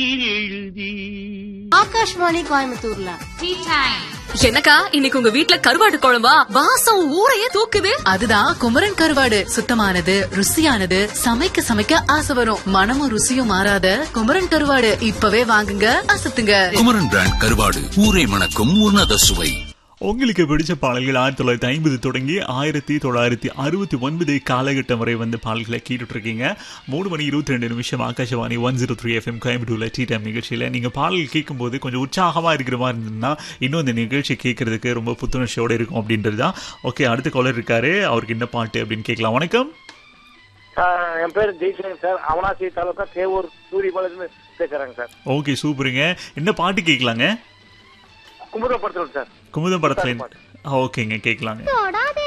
எழுதி ஆகாஷ்வாணி கோயம்புத்தூர்ல என்னக்கா இன்னைக்கு உங்க வீட்ல கருவாடு குழம்பா வாசம் ஊரையே தூக்குது அதுதான் குமரன் கருவாடு சுத்தமானது ருசியானது சமைக்க சமைக்க ஆசை வரும் மனமும் ருசியும் மாறாத குமரன் கருவாடு இப்பவே வாங்குங்க அசத்துங்க குமரன் பிராண்ட் கருவாடு ஊரை மணக்கும் உன்னத சுவை உங்களுக்கு பிடிச்ச பாடல்கள் ஆயிரத்தி தொள்ளாயிரத்தி ஐம்பது தொடங்கி ஆயிரத்தி தொள்ளாயிரத்தி அறுபத்தி ஒன்பது காலகட்டம் வரை வந்து பாடல்களை கேட்டுட்டு இருக்கீங்க மூணு மணி இருபத்தி ரெண்டு நிமிஷம் Akashvani one zero three FM கோயம்புத்தூர்ல டீ டைம் நிகழ்ச்சியில் நீங்கள் பாடல் கேட்கும்போது கொஞ்சம் உற்சாகமாக இருக்கிற மாதிரி இருந்ததுன்னா இன்னும் இந்த நிகழ்ச்சி கேட்கறதுக்கு ரொம்ப புத்துணர்ச்சியோட இருக்கும் அப்படின்றது தான் ஓகே அடுத்த காலர் இருக்காரு அவருக்கு என்ன பாட்டு அப்படின்னு கேட்கலாம் வணக்கம் ஆஹ் என் பேர் ஜெய்சங்கர் சார் அவனாசி தாலுக்கா தேவூர் சூரியபாளையத்துல பேசுறேங்க சார் ஓகே சூப்பருங்க என்ன பாட்டு கேட்கலாங்க குமுதப்படுத்தல் சார் குமுதம் படத்துல ஓகேங்க கேட்கலாங்க தொடாதே